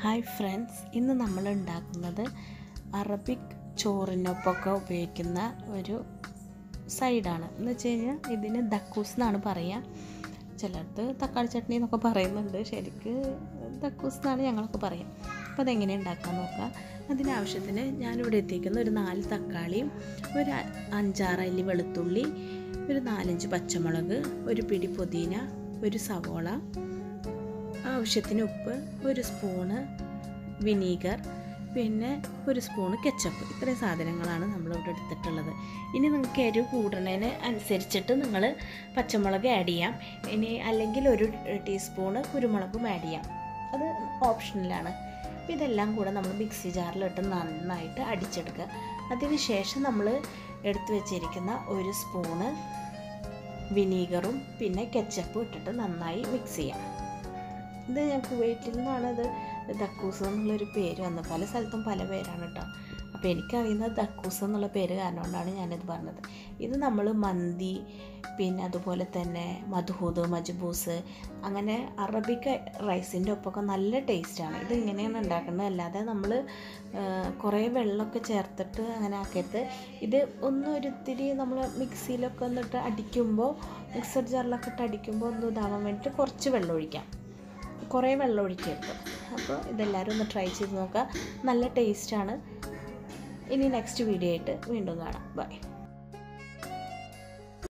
hi friends ഇന്ന് നമ്മൾ ഉണ്ടാക്കുന്നത് അറബിക് ചോറിനൊപ്പമൊക്കെ ഉപയോഗിക്കുന്ന ഒരു സൈഡാണ് എന്ന് വെച്ച് കഴിഞ്ഞാൽ ഇതിന് ദക്കൂസ് എന്നാണ് പറയുക ചിലർക്ക് തക്കാളി ചട്നി എന്നൊക്കെ പറയുന്നുണ്ട് ശരിക്ക് ദക്കൂസ് എന്നാണ് ഞങ്ങളൊക്കെ പറയുക അപ്പോൾ അതെങ്ങനെ ഉണ്ടാക്കാൻ നോക്കാം അതിനാവശ്യത്തിന് ഞാനിവിടെ എത്തിക്കുന്ന ഒരു നാല് തക്കാളിയും ഒരു അ- അഞ്ചാറ് അല്ലി വെളുത്തുള്ളി ഒരു നാലഞ്ച് പച്ചമുളക് ഒരു പിടി പുതിന ഒരു സവോള ആവശ്യത്തിന് ഉപ്പ് ഒരു സ്പൂണ് വിനീഗർ പിന്നെ ഒരു സ്പൂണ് കെച്ചപ്പ് ഇത്രയും സാധനങ്ങളാണ് നമ്മളിവിടെ എടുത്തിട്ടുള്ളത് ഇനി നിങ്ങൾക്ക് എരിവ് കൂടുന്നതിന് അനുസരിച്ചിട്ട് നിങ്ങൾ പച്ചമുളക് ആഡ് ചെയ്യാം ഇനി അല്ലെങ്കിൽ ഒരു ടീസ്പൂണ് കുരുമുളകും ആഡ് ചെയ്യാം അത് ഓപ്ഷനിലാണ് അപ്പോൾ ഇതെല്ലാം കൂടെ നമ്മൾ മിക്സി ജാറിലിട്ട് നന്നായിട്ട് അടിച്ചെടുക്കുക അതിന് ശേഷം നമ്മൾ എടുത്തു വെച്ചിരിക്കുന്ന ഒരു സ്പൂണ് വിനീഗറും പിന്നെ കെച്ചപ്പും ഇട്ടിട്ട് നന്നായി മിക്സ് ചെയ്യാം ഇത് ഞാൻ കുവൈറ്റിൽ നിന്നാണ് ഇത് ദക്കൂസ് എന്നുള്ളൊരു പേര് വന്നത് പല സ്ഥലത്തും പല പേരാണ് കേട്ടോ അപ്പോൾ എനിക്കറിയുന്നത് ദക്കൂസ് എന്നുള്ള പേര് കാരണം കൊണ്ടാണ് ഞാനിത് പറഞ്ഞത് ഇത് നമ്മൾ മന്തി പിന്നെ അതുപോലെ തന്നെ മധുഹൂദ് മജ്ബൂസ് അങ്ങനെ അറബിക് റൈസിൻ്റെ ഒപ്പമൊക്കെ നല്ല ടേസ്റ്റാണ് ഇത് ഇങ്ങനെയാണ് ഉണ്ടാക്കുന്നത് അല്ലാതെ നമ്മൾ കുറേ വെള്ളമൊക്കെ ചേർത്തിട്ട് അങ്ങനെ ആക്കരുത് ഇത് ഒന്ന് ഒരിത്തിരി നമ്മൾ മിക്സിയിലൊക്കെ ഒന്നിട്ട് അടിക്കുമ്പോൾ മിക്സർ ജാറിലൊക്കെ ഇട്ട് അടിക്കുമ്പോൾ ഒന്ന് ഇതാവാൻ വേണ്ടിയിട്ട് കുറച്ച് വെള്ളം ഒഴിക്കാം കുറേ വെള്ളം ഒഴിക്കരുത് അപ്പോൾ ഇതെല്ലാവരും ഒന്ന് ട്രൈ ചെയ്ത് നോക്കുക നല്ല ടേസ്റ്റാണ് ഇനി നെക്സ്റ്റ് വീഡിയോ ആയിട്ട് വീണ്ടും കാണാം ബൈ